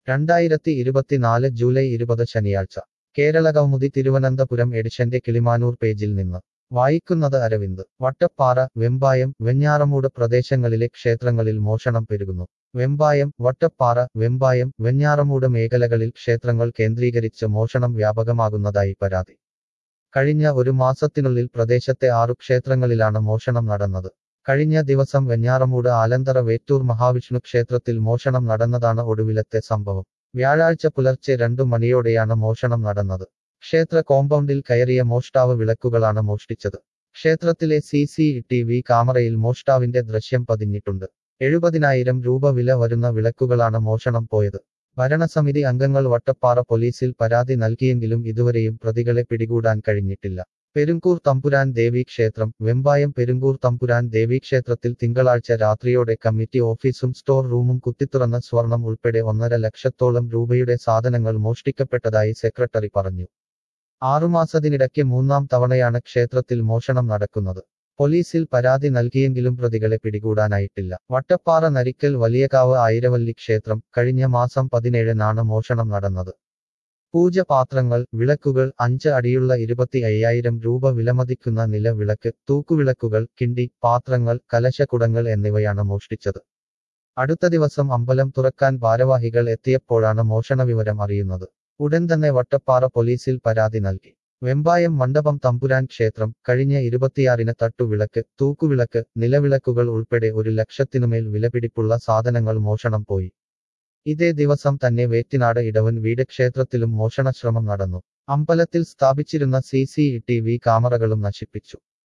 രണ്ടായിരത്തി ഇരുപത്തിനാല് ജൂലൈ ഇരുപത് ശനിയാഴ്ച കേരള കൗമുദി തിരുവനന്തപുരം എഡിഷന്റെ കിളിമാനൂർ പേജിൽ നിന്ന് വായിക്കുന്നത് അരവിന്ദ് വട്ടപ്പാറ വെമ്പായം വെഞ്ഞാറമൂട് പ്രദേശങ്ങളിലെ ക്ഷേത്രങ്ങളിൽ മോഷണം പെരുകുന്നു വെമ്പായം വട്ടപ്പാറ വെമ്പായം വെഞ്ഞാറമൂട് മേഖലകളിൽ ക്ഷേത്രങ്ങൾ കേന്ദ്രീകരിച്ച് മോഷണം വ്യാപകമാകുന്നതായി പരാതി കഴിഞ്ഞ ഒരു മാസത്തിനുള്ളിൽ പ്രദേശത്തെ ആറു ക്ഷേത്രങ്ങളിലാണ് മോഷണം നടന്നത് കഴിഞ്ഞ ദിവസം വെഞ്ഞാറമൂട് ആലന്തറ വേറ്റൂർ മഹാവിഷ്ണു ക്ഷേത്രത്തിൽ മോഷണം നടന്നതാണ് ഒടുവിലത്തെ സംഭവം വ്യാഴാഴ്ച പുലർച്ചെ രണ്ടു മണിയോടെയാണ് മോഷണം നടന്നത് ക്ഷേത്ര കോമ്പൗണ്ടിൽ കയറിയ മോഷ്ടാവ് വിളക്കുകളാണ് മോഷ്ടിച്ചത് ക്ഷേത്രത്തിലെ സി സി ടി വി ക്യാമറയിൽ മോഷ്ടാവിന്റെ ദൃശ്യം പതിഞ്ഞിട്ടുണ്ട് എഴുപതിനായിരം രൂപ വില വരുന്ന വിളക്കുകളാണ് മോഷണം പോയത് ഭരണസമിതി അംഗങ്ങൾ വട്ടപ്പാറ പോലീസിൽ പരാതി നൽകിയെങ്കിലും ഇതുവരെയും പ്രതികളെ പിടികൂടാൻ കഴിഞ്ഞിട്ടില്ല പെരുങ്കൂർ തമ്പുരാൻ ദേവീക്ഷേത്രം വെമ്പായം പെരുങ്കൂർ തമ്പുരാൻ ദേവീക്ഷേത്രത്തിൽ തിങ്കളാഴ്ച രാത്രിയോടെ കമ്മിറ്റി ഓഫീസും സ്റ്റോർ റൂമും കുത്തിത്തുറന്ന സ്വർണം ഉൾപ്പെടെ ഒന്നര ലക്ഷത്തോളം രൂപയുടെ സാധനങ്ങൾ മോഷ്ടിക്കപ്പെട്ടതായി സെക്രട്ടറി പറഞ്ഞു ആറുമാസത്തിനിടയ്ക്ക് മൂന്നാം തവണയാണ് ക്ഷേത്രത്തിൽ മോഷണം നടക്കുന്നത് പോലീസിൽ പരാതി നൽകിയെങ്കിലും പ്രതികളെ പിടികൂടാനായിട്ടില്ല വട്ടപ്പാറ നരിക്കൽ വലിയകാവ് ആയിരവല്ലി ക്ഷേത്രം കഴിഞ്ഞ മാസം പതിനേഴിനാണ് മോഷണം നടന്നത് പൂജപാത്രങ്ങൾ വിളക്കുകൾ അഞ്ച് അടിയുള്ള ഇരുപത്തി അയ്യായിരം രൂപ വിലമതിക്കുന്ന നിലവിളക്ക് തൂക്കുവിളക്കുകൾ കിണ്ടി പാത്രങ്ങൾ കലശക്കുടങ്ങൾ എന്നിവയാണ് മോഷ്ടിച്ചത് അടുത്ത ദിവസം അമ്പലം തുറക്കാൻ ഭാരവാഹികൾ എത്തിയപ്പോഴാണ് മോഷണ വിവരം അറിയുന്നത് ഉടൻ തന്നെ വട്ടപ്പാറ പോലീസിൽ പരാതി നൽകി വെമ്പായം മണ്ഡപം തമ്പുരാൻ ക്ഷേത്രം കഴിഞ്ഞ ഇരുപത്തിയാറിന് തട്ടുവിളക്ക് തൂക്കുവിളക്ക് നിലവിളക്കുകൾ ഉൾപ്പെടെ ഒരു ലക്ഷത്തിനുമേൽ വിലപിടിപ്പുള്ള സാധനങ്ങൾ മോഷണം പോയി ഇതേ ദിവസം തന്നെ വേറ്റിനാട് ഇടവൻ വീട് ക്ഷേത്രത്തിലും മോഷണശ്രമം നടന്നു അമ്പലത്തിൽ സ്ഥാപിച്ചിരുന്ന സി സി ടി വി ക്യാമറകളും നശിപ്പിച്ചു